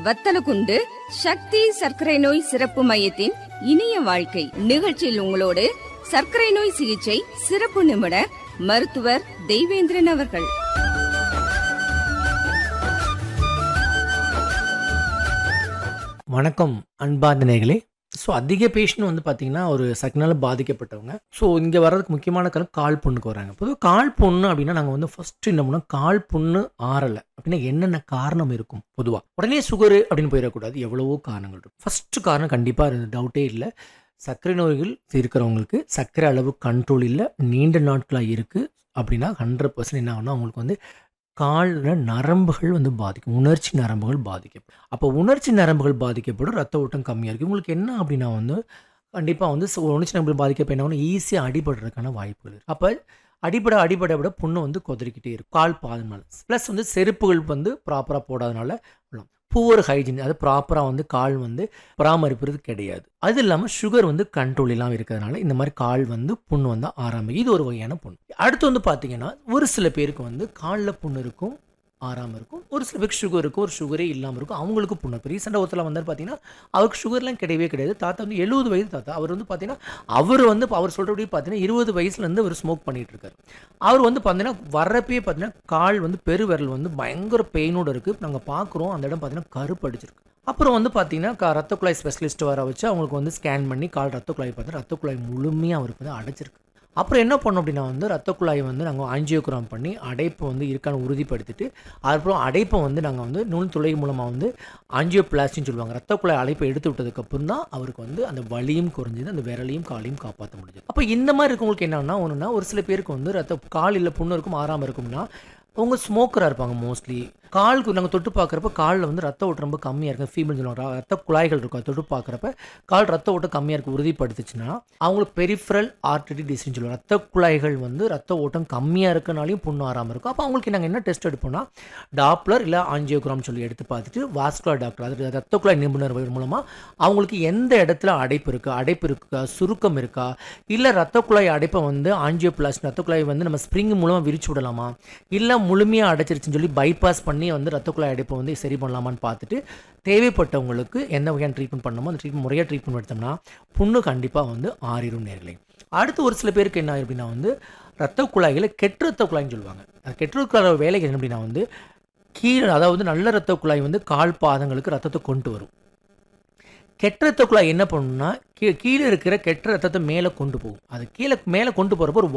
வத்தலகுண்டு சக்தி சர்க்கரை நோய் சிறப்பு மையத்தின் இனிய வாழ்க்கை நிகழ்ச்சியில் உங்களோடு சர்க்கரை நோய் சிகிச்சை சிறப்பு நிபுணர் மருத்துவர் தெய்வேந்திரன் அவர்கள் வணக்கம் அன்பார்ந்த நேர்களே ஸோ அதிக பேஷண்ட் வந்து பார்த்தீங்கன்னா ஒரு சக்னால பாதிக்கப்பட்டவங்க ஸோ இங்கே வர்றதுக்கு முக்கியமான காரணம் கால் புண்ணுக்கு வராங்க பொதுவாக கால் புண்ணு அப்படின்னா நாங்கள் வந்து ஃபர்ஸ்ட் என்ன பண்ணோம் கால் புண்ணு ஆறலை அப்படின்னா என்னென்ன காரணம் இருக்கும் பொதுவாக உடனே சுகரு அப்படின்னு போயிடக்கூடாது எவ்வளவோ காரணங்கள் இருக்கும் ஃபர்ஸ்ட் காரணம் கண்டிப்பாக டவுட்டே இல்லை சர்க்கரை நோய்கள் இருக்கிறவங்களுக்கு சர்க்கரை அளவு கண்ட்ரோல் இல்லை நீண்ட நாட்களாக இருக்குது அப்படின்னா ஹண்ட்ரட் பர்சன்ட் என்ன ஆகும்னா அவங்களுக்கு வந்து காலில் நரம்புகள் வந்து பாதிக்கும் உணர்ச்சி நரம்புகள் பாதிக்கப்படும் அப்போ உணர்ச்சி நரம்புகள் பாதிக்கப்படும் ரத்த ஓட்டம் கம்மியாக இருக்குது உங்களுக்கு என்ன அப்படின்னா வந்து கண்டிப்பாக வந்து சு- உணர்ச்சி நரம்புகள் பாதிக்கப்ப என்ன ஈஸியாக அடிபடுறதுக்கான வாய்ப்புகள் இருக்குது அப்போ அடிபட அடிபட விட புண்ணு வந்து கொதறிக்கிட்டே இருக்கும் கால் பாதனால ப்ளஸ் வந்து செருப்புகள் வந்து ப்ராப்பராக போடாதனால புவர் ஹைஜீன் அது ப்ராப்பராக வந்து கால் வந்து பராமரிப்புறது கிடையாது அது இல்லாமல் சுகர் வந்து கண்ட்ரோல் இல்லாமல் இருக்கிறதுனால இந்த மாதிரி கால் வந்து புண்ணு வந்து ஆறாமல் இது ஒரு வகையான புண்ணு அடுத்து வந்து பார்த்தீங்கன்னா ஒரு சில பேருக்கு வந்து காலில் புண்ணு இருக்கும் ஆறாமல் இருக்கும் ஒரு சில பேருக்கு சுகர் இருக்கும் ஒரு சுகரே இல்லாமல் இருக்கும் அவங்களுக்கு புண்ணு இப்போ ரீசெண்டாக ஒருத்தர் வந்தார் பார்த்தீங்கன்னா அவருக்கு சுகர்லாம் கிடையவே கிடையாது தாத்தா வந்து எழுபது வயசு தாத்தா அவர் வந்து பார்த்தீங்கன்னா அவர் வந்து இப்ப அவர் சொல்கிறபடி பார்த்தீங்கன்னா இருபது வயசுலேருந்து அவர் ஸ்மோக் பண்ணிட்டு இருக்காரு அவர் வந்து பார்த்தீங்கன்னா வர்றப்பே பார்த்தீங்கன்னா கால் வந்து பெருவிரல் வந்து பயங்கர பெயினோட இருக்குது நாங்கள் பார்க்குறோம் அந்த இடம் பார்த்தீங்கன்னா கருப்பு அடிச்சிருக்கு அப்புறம் வந்து பார்த்தீங்கன்னா க- ரத்த குழாய் ஸ்பெஷலிஸ்ட் வர வச்சு அவங்களுக்கு வந்து ஸ்கேன் பண்ணி கால் ரத்த குழாய் பார்த்து ரத்த குழாய் முழுமையாக அவருக்கு வந்து அடைச்சிருக்கு அப்புறம் என்ன பண்ணோம் அப்படின்னா வந்து ரத்த குழாயை வந்து நாங்கள் ஆஞ்சியோகிராம் பண்ணி அடைப்பு வந்து இருக்கான்னு உறுதிப்படுத்திட்டு அதுக்கப்புறம் அடைப்பை வந்து நாங்கள் வந்து நுண் துளை மூலமாக வந்து ஆஞ்சியோபிளாஸ்டின்னு சொல்லுவாங்க ரத்த குழாய் அடைப்பை எடுத்து விட்டதுக்கப்புறம் தான் அவருக்கு வந்து அந்த வலியும் குறைஞ்சது அந்த விரலையும் காலையும் காப்பாற்ற முடிஞ்சது அப்போ இந்த மாதிரி இருக்கவங்களுக்கு என்னன்னா ஒன்றுனா ஒரு சில பேருக்கு வந்து ரத்த காலில் புண்ணு இருக்கும் ஆறாமல் இருக்கும்னா அவங்க ஸ்மோக்கராக இருப்பாங்க மோஸ்ட்லி காலுக்கு நாங்கள் தொட்டு பார்க்குறப்ப காலில் வந்து ரத்த ஓட்டம் ரொம்ப கம்மியாக இருக்கும் ஃபீமேல் சொல்லுவாங்க ர- ரத்த குழாய்கள் இருக்கும் அதை தொட்டு பார்க்குறப்ப கால் ரத்த ஓட்டம் கம்மியாக இருக்கு உறுதிப்படுத்துச்சுன்னா அவங்களுக்கு பெரிஃபரல் ஆர்டரி டிசீஸ் சொல்லுவாங்க ரத்த குழாய்கள் வந்து ரத்த ஓட்டம் கம்மியாக இருக்கனாலையும் புண்ணு ஆறாமல் இருக்கும் அப்போ அவங்களுக்கு நாங்கள் என்ன டெஸ்ட் எடுப்போம்னா டாப்லர் இல்லை ஆஞ்சியோகிராம் சொல்லி எடுத்து பார்த்துட்டு வாஸ்குலர் டாக்டர் அது ரத்த குழாய் நிபுணர் மூலமாக அவங்களுக்கு எந்த இடத்துல அடைப்பு இருக்குது அடைப்பு இருக்கா சுருக்கம் இருக்கா இல்லை ரத்த குழாய் அடைப்பை வந்து ஆஞ்சியோபிளாஸ்ட் ரத்த குழாய் வந்து நம்ம ஸ்ப்ரிங் மூலமாக விரிச்சு விடலாமா இல்லை முழுமையாக அடைச்சிருச்சுன்னு சொல்லி பைபாஸ் பண்ணி வந்து ரத்த குழாய் அடைப்பை வந்து சரி பண்ணலாமான்னு பார்த்துட்டு தேவைப்பட்டவங்களுக்கு என்ன வகையான ட்ரீட்மெண்ட் பண்ணணுமோ அந்த ட்ரீட்மெண்ட் முறையாக ட்ரீட்மெண்ட் எடுத்தோம்னா புண்ணு கண்டிப்பாக வந்து ஆறிடும் நேர்களே அடுத்து ஒரு சில பேருக்கு என்ன ஆயிரும் அப்படின்னா வந்து ரத்த குழாய்களை கெட்ட ரத்த குழாய்னு சொல்லுவாங்க அந்த கெட்ட ரத்த குழாய் வேலைக்கு என்ன அப்படின்னா வந்து கீழே அதாவது நல்ல ரத்த குழாய் வந்து கால் பாதங்களுக்கு ரத்தத்தை கொண்டு வரும் கெட்ட ரத்த குழாய் என்ன பண்ணுன்னா கீ கீழே இருக்கிற கெட்ட ரத்தத்தை மேலே கொண்டு போகும் அது கீழே மேலே கொண்டு போகிறப்ப ஒரு